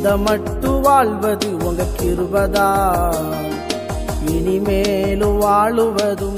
இந்த மட்டு வாழ்வது உங்க கிருபதா இனிமேலும் வாழுவதும்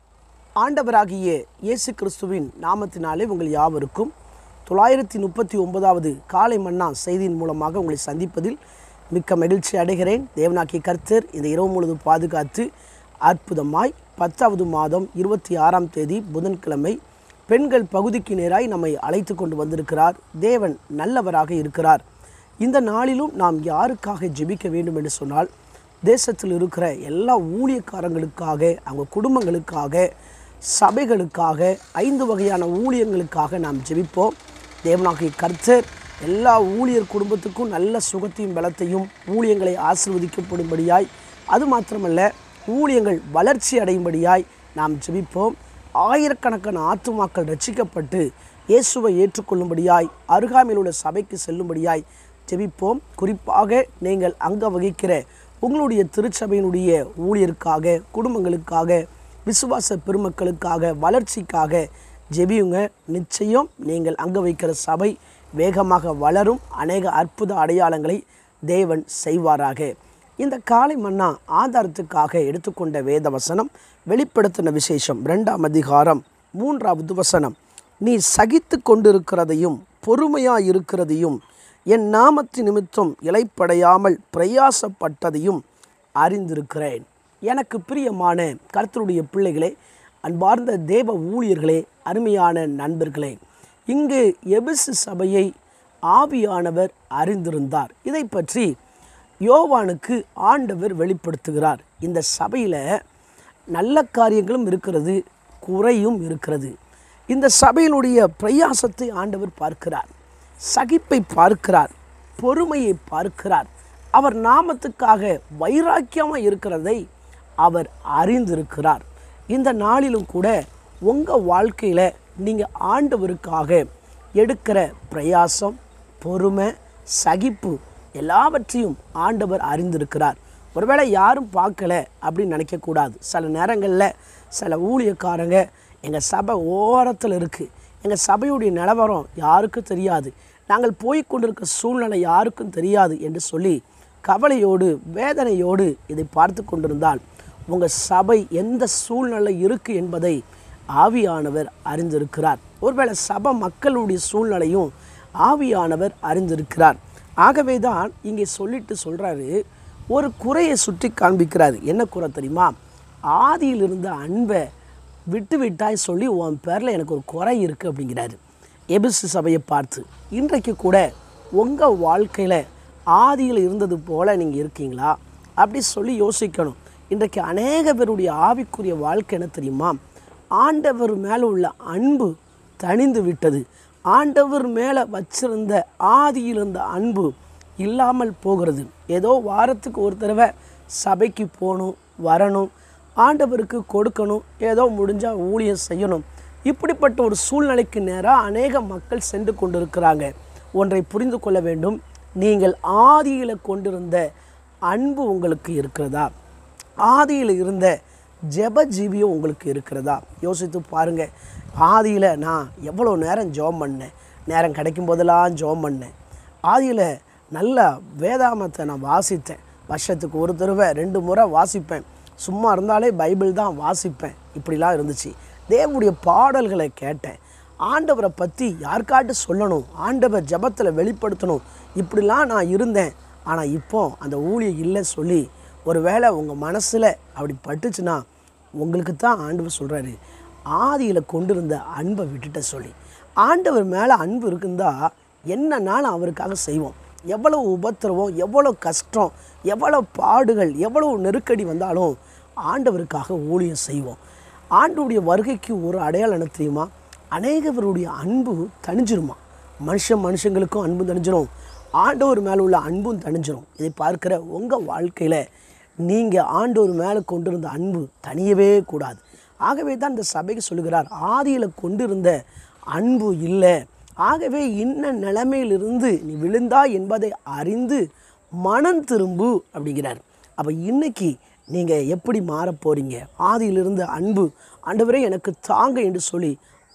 ஆண்டவராகிய இயேசு கிறிஸ்துவின் நாமத்தினாலே உங்கள் யாவருக்கும் தொள்ளாயிரத்தி முப்பத்தி ஒன்பதாவது காலை மன்னா செய்தியின் மூலமாக உங்களை சந்திப்பதில் மிக்க மகிழ்ச்சி அடைகிறேன் தேவனாக்கிய கர்த்தர் இந்த இரவு முழுதும் பாதுகாத்து அற்புதமாய் பத்தாவது மாதம் இருபத்தி ஆறாம் தேதி புதன்கிழமை பெண்கள் பகுதிக்கு நேராய் நம்மை அழைத்து கொண்டு வந்திருக்கிறார் தேவன் நல்லவராக இருக்கிறார் இந்த நாளிலும் நாம் யாருக்காக ஜெபிக்க வேண்டும் என்று சொன்னால் தேசத்தில் இருக்கிற எல்லா ஊழியக்காரங்களுக்காக அவங்க குடும்பங்களுக்காக சபைகளுக்காக ஐந்து வகையான ஊழியங்களுக்காக நாம் ஜெபிப்போம் தேவனாகிய கர்த்தர் எல்லா ஊழியர் குடும்பத்துக்கும் நல்ல சுகத்தையும் பலத்தையும் ஊழியங்களை ஆசிர்வதிக்கப்படும்படியாய் அது மாத்திரமல்ல ஊழியங்கள் வளர்ச்சி அடையும்படியாய் நாம் ஜெபிப்போம் ஆயிரக்கணக்கான ஆத்துமாக்கள் ரட்சிக்கப்பட்டு இயேசுவை ஏற்றுக்கொள்ளும்படியாய் அருகாமையில் உள்ள சபைக்கு செல்லும்படியாய் ஜெபிப்போம் குறிப்பாக நீங்கள் அங்க வகிக்கிற உங்களுடைய திருச்சபையினுடைய ஊழியருக்காக குடும்பங்களுக்காக விசுவாச பெருமக்களுக்காக வளர்ச்சிக்காக ஜெபியுங்க நிச்சயம் நீங்கள் அங்க வைக்கிற சபை வேகமாக வளரும் அநேக அற்புத அடையாளங்களை தேவன் செய்வாராக இந்த காலை மன்னா ஆதாரத்துக்காக எடுத்துக்கொண்ட வேத வசனம் வெளிப்படுத்தின விசேஷம் ரெண்டாம் அதிகாரம் மூன்றாவது வசனம் நீ சகித்து கொண்டிருக்கிறதையும் பொறுமையாய் இருக்கிறதையும் என் நாமத்து நிமித்தம் இலைப்படையாமல் பிரயாசப்பட்டதையும் அறிந்திருக்கிறேன் எனக்கு பிரியமான கர்த்தருடைய பிள்ளைகளே அன்பார்ந்த தேவ ஊழியர்களே அருமையான நண்பர்களே இங்கு எபிசு சபையை ஆவியானவர் அறிந்திருந்தார் இதை பற்றி யோவானுக்கு ஆண்டவர் வெளிப்படுத்துகிறார் இந்த சபையில் நல்ல காரியங்களும் இருக்கிறது குறையும் இருக்கிறது இந்த சபையினுடைய பிரயாசத்தை ஆண்டவர் பார்க்கிறார் சகிப்பை பார்க்கிறார் பொறுமையை பார்க்கிறார் அவர் நாமத்துக்காக வைராக்கியமாக இருக்கிறதை அவர் அறிந்திருக்கிறார் இந்த நாளிலும் கூட உங்கள் வாழ்க்கையில் நீங்கள் ஆண்டவருக்காக எடுக்கிற பிரயாசம் பொறுமை சகிப்பு எல்லாவற்றையும் ஆண்டவர் அறிந்திருக்கிறார் ஒருவேளை யாரும் பார்க்கல அப்படின்னு நினைக்கக்கூடாது சில நேரங்களில் சில ஊழியக்காரங்க எங்கள் சபை ஓரத்தில் இருக்குது எங்கள் சபையுடைய நிலவரம் யாருக்கும் தெரியாது நாங்கள் போய் கொண்டிருக்க சூழ்நிலை யாருக்கும் தெரியாது என்று சொல்லி கவலையோடு வேதனையோடு இதை பார்த்து கொண்டிருந்தால் உங்கள் சபை எந்த சூழ்நிலை இருக்குது என்பதை ஆவியானவர் அறிந்திருக்கிறார் ஒருவேளை சபை மக்களுடைய சூழ்நிலையும் ஆவியானவர் அறிந்திருக்கிறார் ஆகவே தான் இங்கே சொல்லிட்டு சொல்கிறாரு ஒரு குறையை சுட்டி காண்பிக்கிறாரு என்ன குறை தெரியுமா ஆதியில் இருந்த அன்பை விட்டு விட்டாய் சொல்லி உன் பேரில் எனக்கு ஒரு குறை இருக்குது அப்படிங்கிறாரு எபிசு சபையை பார்த்து இன்றைக்கு கூட உங்கள் வாழ்க்கையில் ஆதியில் இருந்தது போல் நீங்கள் இருக்கீங்களா அப்படி சொல்லி யோசிக்கணும் இன்றைக்கு அநேக பேருடைய ஆவிக்குரிய வாழ்க்கை என்ன தெரியுமா ஆண்டவர் மேலே உள்ள அன்பு தணிந்து விட்டது ஆண்டவர் மேலே வச்சிருந்த ஆதியில் இருந்த அன்பு இல்லாமல் போகிறது ஏதோ வாரத்துக்கு ஒரு தடவை சபைக்கு போகணும் வரணும் ஆண்டவருக்கு கொடுக்கணும் ஏதோ முடிஞ்சால் ஊழியம் செய்யணும் இப்படிப்பட்ட ஒரு சூழ்நிலைக்கு நேராக அநேக மக்கள் சென்று கொண்டிருக்கிறாங்க ஒன்றை புரிந்து கொள்ள வேண்டும் நீங்கள் ஆதியில் கொண்டிருந்த அன்பு உங்களுக்கு இருக்கிறதா ஆதியில் இருந்த ஜெப ஜீவியம் உங்களுக்கு இருக்கிறதா யோசித்து பாருங்கள் ஆதியில் நான் எவ்வளோ நேரம் ஜெபம் பண்ணேன் நேரம் கிடைக்கும் போதெல்லாம் ஜெபம் பண்ணேன் ஆதியில் நல்ல வேதாமத்தை நான் வாசித்தேன் வருஷத்துக்கு ஒரு தடவை ரெண்டு முறை வாசிப்பேன் சும்மா இருந்தாலே பைபிள் தான் வாசிப்பேன் இப்படிலாம் இருந்துச்சு தேவனுடைய பாடல்களை கேட்டேன் ஆண்டவரை பற்றி யாருக்காட்டு சொல்லணும் ஆண்டவர் ஜபத்தில் வெளிப்படுத்தணும் இப்படிலாம் நான் இருந்தேன் ஆனால் இப்போ அந்த ஊழியம் இல்லை சொல்லி ஒரு வேளை உங்கள் மனசில் அப்படி பட்டுச்சுன்னா உங்களுக்கு தான் ஆண்டவர் சொல்கிறாரு ஆதியில் கொண்டிருந்த அன்பை விட்டுட்ட சொல்லி ஆண்டவர் மேலே அன்பு இருக்குந்தா என்னன்னாலும் அவருக்காக செய்வோம் எவ்வளோ உபத்திரவம் எவ்வளோ கஷ்டம் எவ்வளோ பாடுகள் எவ்வளோ நெருக்கடி வந்தாலும் ஆண்டவருக்காக ஊழியம் செய்வோம் ஆண்டவருடைய வருகைக்கு ஒரு அடையாளம் என்ன தெரியுமா அநேகவருடைய அன்பு தணிஞ்சிருமா மனுஷன் மனுஷங்களுக்கும் அன்பு தணிஞ்சிரும் ஆண்டவர் மேலே உள்ள அன்பும் தணிஞ்சிரும் இதை பார்க்குற உங்கள் வாழ்க்கையில் நீங்கள் ஆண்டவர் மேலே கொண்டிருந்த அன்பு தனியவே கூடாது ஆகவே தான் இந்த சபைக்கு சொல்லுகிறார் ஆதியில் கொண்டிருந்த அன்பு இல்லை ஆகவே இன்ன நிலைமையிலிருந்து நீ விழுந்தா என்பதை அறிந்து மனம் திரும்பு அப்படிங்கிறார் அப்போ இன்னைக்கு நீங்கள் எப்படி மாறப் போகிறீங்க ஆதியிலிருந்து அன்பு ஆண்டவரே எனக்கு தாங்க என்று சொல்லி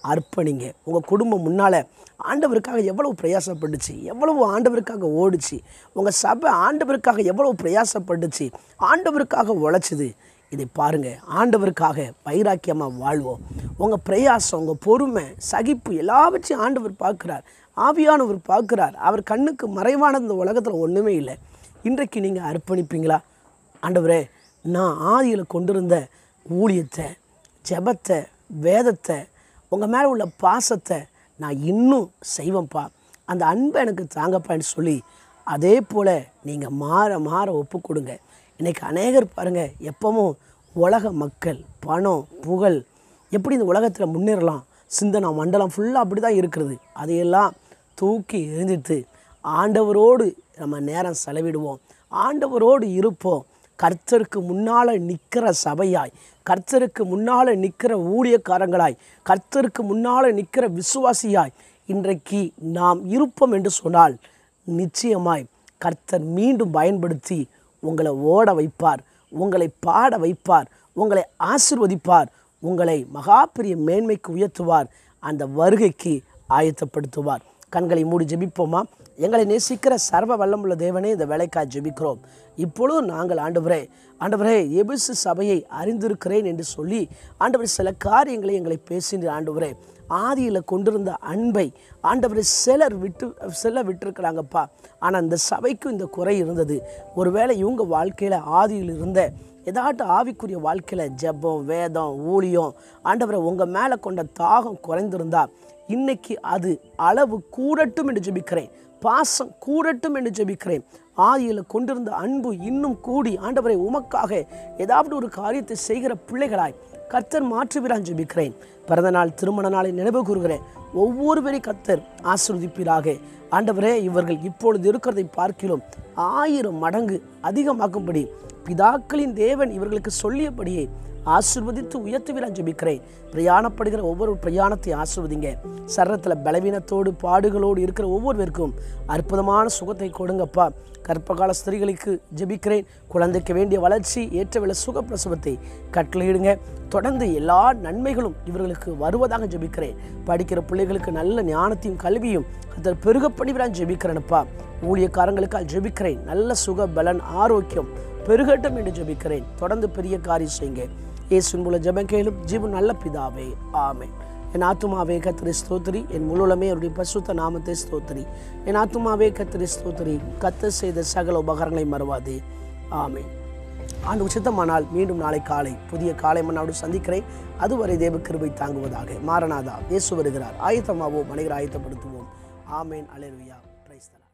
அர்ப்பணிங்க உங்கள் குடும்பம் முன்னால் ஆண்டவருக்காக எவ்வளவு பிரயாசப்பட்டுச்சு எவ்வளவு ஆண்டவருக்காக ஓடுச்சு உங்கள் சபை ஆண்டவருக்காக எவ்வளவு பிரயாசப்பட்டுச்சு ஆண்டவருக்காக உழைச்சிது இதை பாருங்கள் ஆண்டவருக்காக வைராக்கியமாக வாழ்வோம் உங்கள் பிரயாசம் உங்கள் பொறுமை சகிப்பு எல்லாவற்றையும் ஆண்டவர் பார்க்குறார் ஆவியானவர் பார்க்குறார் அவர் கண்ணுக்கு மறைவான இந்த உலகத்தில் ஒன்றுமே இல்லை இன்றைக்கு நீங்கள் அர்ப்பணிப்பீங்களா ஆண்டவரே நான் ஆதியில் கொண்டிருந்த ஊழியத்தை ஜெபத்தை வேதத்தை உங்கள் மேலே உள்ள பாசத்தை நான் இன்னும் செய்வேன்ப்பா அந்த அன்பை எனக்கு தாங்கப்பான்னு சொல்லி அதே போல் நீங்கள் மாற மாற ஒப்பு கொடுங்க இன்றைக்கி அநேகர் பாருங்கள் எப்பவும் உலக மக்கள் பணம் புகழ் எப்படி இந்த உலகத்தில் முன்னேறலாம் சிந்தனை மண்டலம் ஃபுல்லாக அப்படி தான் இருக்கிறது அதையெல்லாம் தூக்கி எறிஞ்சிட்டு ஆண்டவரோடு நம்ம நேரம் செலவிடுவோம் ஆண்டவரோடு இருப்போம் கர்த்தருக்கு முன்னால் நிற்கிற சபையாய் கர்த்தருக்கு முன்னால் நிற்கிற ஊழியக்காரங்களாய் கர்த்தருக்கு முன்னால் நிற்கிற விசுவாசியாய் இன்றைக்கு நாம் இருப்போம் என்று சொன்னால் நிச்சயமாய் கர்த்தர் மீண்டும் பயன்படுத்தி உங்களை ஓட வைப்பார் உங்களை பாட வைப்பார் உங்களை ஆசிர்வதிப்பார் உங்களை மகா பெரிய மேன்மைக்கு உயர்த்துவார் அந்த வருகைக்கு ஆயத்தப்படுத்துவார் கண்களை மூடி ஜெபிப்போமா எங்களை நேசிக்கிற சர்வ வல்லமுள்ள தேவனே இந்த வேலைக்காய் ஜெபிக்கிறோம் இப்பொழுது நாங்கள் ஆண்டவரே ஆண்டவரே எபிசு சபையை அறிந்திருக்கிறேன் என்று சொல்லி ஆண்டவர் சில காரியங்களை எங்களை பேசின்ற ஆண்டவரே ஆதியில் கொண்டிருந்த அன்பை ஆண்டவரை சிலர் விட்டு சில விட்டுருக்கிறாங்கப்பா ஆனால் இந்த சபைக்கும் இந்த குறை இருந்தது ஒருவேளை இவங்க வாழ்க்கையில் ஆதியில் இருந்த ஏதாட்டு ஆவிக்குரிய வாழ்க்கையில் ஜெபம் வேதம் ஊழியம் ஆண்டவரை உங்கள் மேலே கொண்ட தாகம் குறைந்திருந்தா இன்னைக்கு அது அளவு கூடட்டும் என்று ஜெபிக்கிறேன் பாசம் கூடட்டும் என்று ஜெபிக்கிறேன் ஆதியில் கொண்டிருந்த அன்பு இன்னும் கூடி ஆண்டவரை உமக்காக ஏதாவது ஒரு காரியத்தை செய்கிற பிள்ளைகளாய் கர்த்தர் மாற்றுவீரான் ஜெபிக்கிறேன் பிறந்த நாள் திருமண நாளை நினைவு கூறுகிறேன் ஒவ்வொருவரையும் கர்த்தர் ஆசிர்வதிப்பீராக ஆண்டவரே இவர்கள் இப்பொழுது இருக்கிறதை பார்க்கிலும் ஆயிரம் மடங்கு அதிகமாக்கும்படி பிதாக்களின் தேவன் இவர்களுக்கு சொல்லியபடியே ஆசிர்வதித்து உயர்த்துவீரான் ஜெபிக்கிறேன் பிரயாணப்படுகிற ஒவ்வொரு பிரயாணத்தை ஆசிர்வதிங்க சரத்தில் பலவீனத்தோடு பாடுகளோடு இருக்கிற ஒவ்வொருவருக்கும் அற்புதமான சுகத்தை கொடுங்கப்பா கற்பகால ஸ்திரீகளுக்கு ஜெபிக்கிறேன் குழந்தைக்கு வேண்டிய வளர்ச்சி ஏற்றவில்லை சுகப்பிரசவத்தை கட்டளையிடுங்க தொடர்ந்து எல்லா நன்மைகளும் இவர்களுக்கு வருவதாக ஜெபிக்கிறேன் படிக்கிற பிள்ளைகளுக்கு நல்ல ஞானத்தையும் கல்வியும் கத்தர் பெருக பண்ணிவிடான் ஜெபிக்கிறேன்ப்பா ஊழியக்காரங்களுக்காக ஜெபிக்கிறேன் நல்ல சுக பலன் ஆரோக்கியம் பெருகட்டும் என்று ஜெபிக்கிறேன் தொடர்ந்து பெரிய காரியம் செய்யுங்க இயேசுவின் மூலம் ஜெபம் கேளும் ஜீவன் நல்ல பிதாவே ஆமென் என் ஆத்துமாவே கத்திரி ஸ்தோத்திரி என் முழுலமே அவருடைய பசுத்த நாமத்தை ஸ்தோத்திரி என் ஆத்துமாவே கத்திரி ஸ்தோத்திரி கத்த செய்த சகல உபகரணங்களை மறவாதே ஆமென் ஆண்டு உச்சித்தமானால் மீண்டும் நாளை காலை புதிய காலை மன்னாடு சந்திக்கிறேன் அதுவரை தேவ கிருபை தாங்குவதாக மாரநாதா இயேசு வருகிறார் ஆயத்தமாவோம் மனிதர் ஆயத்தப்படுத்துவோம் ஆமேன் அலேலுயா பிரைஸ்தலா